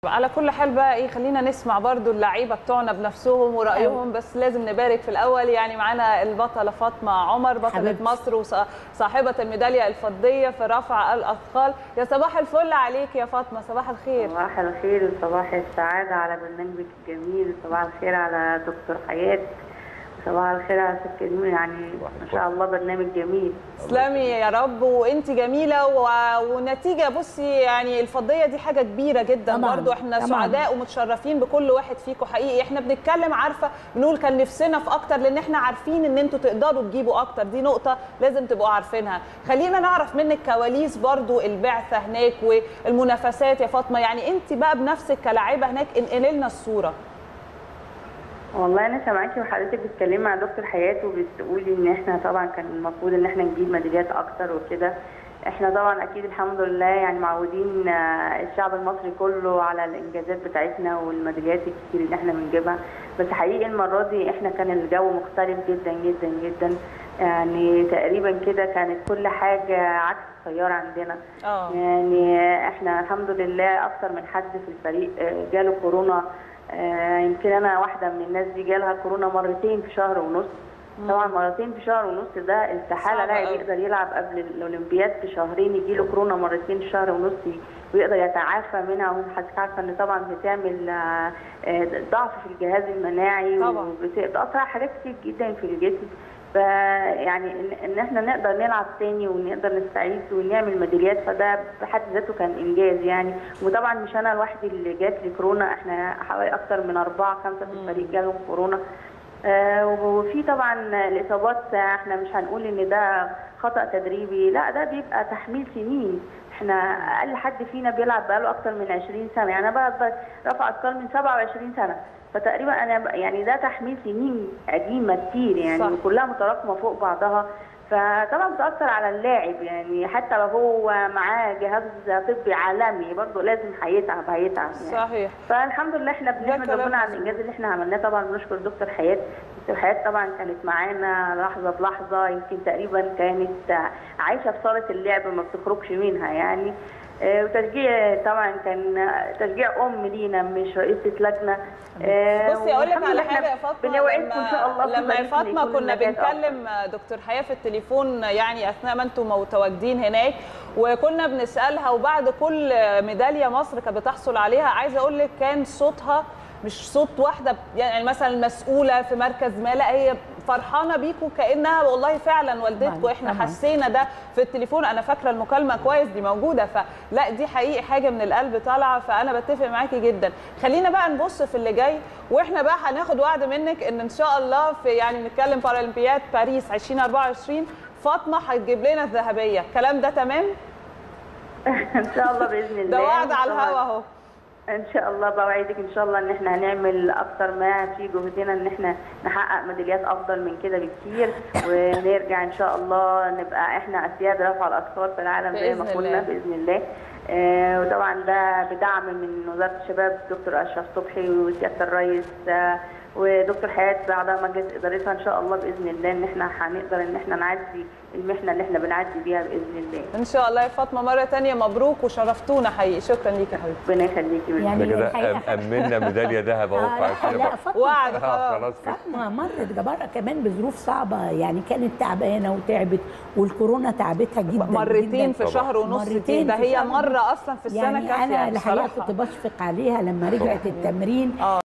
على كل حال بقى ايه خلينا نسمع برضو اللعيبه بتوعنا بنفسهم ورايهم بس لازم نبارك في الاول يعني معانا البطله فاطمه عمر بطله حبيبتي. مصر وصاحبه الميداليه الفضيه في رفع الاثقال يا صباح الفل عليك يا فاطمه صباح الخير صباح الخير وصباح السعادة على برنامجك الجميل صباح الخير على دكتور حياة صباح الخير على ست كريم يعني ما شاء الله برنامج جميل تسلمي يا رب وانت جميله و... ونتيجه بصي يعني الفضيه دي حاجه كبيره جدا طبعاً، برضو احنا طبعاً. سعداء ومتشرفين بكل واحد فيكم حقيقي احنا بنتكلم عارفه بنقول كان نفسنا في اكتر لان احنا عارفين ان انتوا تقدروا تجيبوا اكتر دي نقطه لازم تبقوا عارفينها خلينا نعرف منك كواليس برضو البعثه هناك والمنافسات يا فاطمه يعني انت بقى بنفسك كلاعبه هناك انقلي لنا الصوره والله انا سامعاكي وحضرتك بتتكلمي مع دكتور حياة وبتقولي ان احنا طبعا كان المفروض ان احنا نجيب ميداليات اكتر وكده احنا طبعا اكيد الحمد لله يعني معودين آه، الشعب المصري كله على الانجازات بتاعتنا والميداليات الكتير اللي احنا بنجيبها بس حقيقي المره دي احنا كان الجو مختلف جدا جدا جدا يعني تقريبا كده كانت كل حاجه عكس التيار عندنا اه يعني احنا الحمد لله اكتر من حد في الفريق آه، جاله كورونا آه، يمكن انا واحده من الناس دي جالها كورونا مرتين في شهر ونص طبعا مرتين في شهر ونص ده استحاله صعب لاعب أوي. يقدر يلعب قبل الاولمبياد بشهرين يجي له كورونا مرتين في شهر ونص ويقدر يتعافى منها وحضرتك عارفه ان طبعا بتعمل آه، آه، ضعف في الجهاز المناعي طبعاً. وبتاثر على حاجات كتير جدا في الجسم فيعني ان إن احنا نقدر نلعب تاني ونقدر نستعيد ونعمل ميداليات فده بحد ذاته كان انجاز يعني وطبعا مش انا لوحدي اللي جات لي كورونا احنا حوالي اكتر من اربعه خمسه في الفريق جالهم كورونا آه، وفي طبعا الاصابات احنا مش هنقول ان ده خطا تدريبي لا ده بيبقى تحميل سنين احنا اقل حد فينا بيلعب بقاله اكتر من 20 سنه يعني انا بلعب رفع اثقال من 27 سنه فتقريبا انا ب- يعني ده تحميل سنين قديمه كتير يعني صح. وكلها متراكمه فوق بعضها فطبعا بتاثر على اللاعب يعني حتى لو هو معاه جهاز طبي عالمي برضه لازم هيتعب هيتعب يعني. صحيح فالحمد لله احنا بنحمد كلام ربنا على مظبوط. الانجاز اللي احنا عملناه طبعا بنشكر دكتور حياه دكتور حياه طبعا كانت معانا لحظه بلحظه يمكن تقريبا كانت عايشه في صاله اللعب ما بتخرجش منها يعني آه، وتشجيع طبعا كان تشجيع ام لينا مش رئيسه لجنه آه، بصي اقول لك والحمد على لله احنا حاجه يا فاطمه بنوعدكم ان شاء الله في لما يا فريق فاطمه يكون كنا النجاح أفضل. بنكلم دكتور حياه في التليفون يعني اثناء ما انتم متواجدين هناك وكنا بنسالها وبعد كل ميداليه مصر كانت بتحصل عليها عايزه اقول لك كان صوتها مش صوت واحده يعني مثلا مسؤوله في مركز ما لا هي فرحانه بيكم كانها والله فعلا والدتكم طبعاً، احنا طبعاً. حسينا ده في التليفون انا فاكره المكالمه كويس دي موجوده فلا دي حقيقي حاجه من القلب طالعه فانا بتفق معاكي جدا خلينا بقى نبص في اللي جاي واحنا بقى هناخد وعد منك ان ان شاء الله في يعني نتكلم بارالمبياد باريس 2024 فاطمه هتجيب لنا الذهبيه الكلام ده تمام ان شاء الله باذن الله ده وعد على طبعاً. الهوا اهو ان شاء الله بوعدك ان شاء الله ان احنا هنعمل اكتر ما في جهدنا ان احنا نحقق ميداليات افضل من كده بكتير ونرجع ان شاء الله نبقى احنا اسياد رفع الاثقال في العالم زي ما بإذن كنا الله. باذن الله آه وطبعا ده بدعم من وزاره الشباب دكتور اشرف صبحي وسياده الرئيس آه ودكتور حياه بعد مجلس ادارتها ان شاء الله باذن الله ان احنا هنقدر ان احنا نعدي المحنه اللي احنا بنعدي بيها باذن الله ان شاء الله يا فاطمه مره تانية مبروك وشرفتونا حقيقي شكرا ليكي يا حبيبتي ربنا يخليكي من يعني احنا كده الحقيقة- أم- امنا ميداليه ذهب اهو آه، في لا, 20 لا فاطمه وعد آه، خلاص خلاص كده فاطمه مرت جبارة كمان بظروف صعبه يعني كانت تعبانه وتعبت والكورونا تعبتها جدا مرتين جدا. في شهر ونص دي مرتين ده في هي شهر مره اصلا في السنه يعني كافيه انا الحقيقه بصراحة. كنت بشفق عليها لما رجعت التمرين اه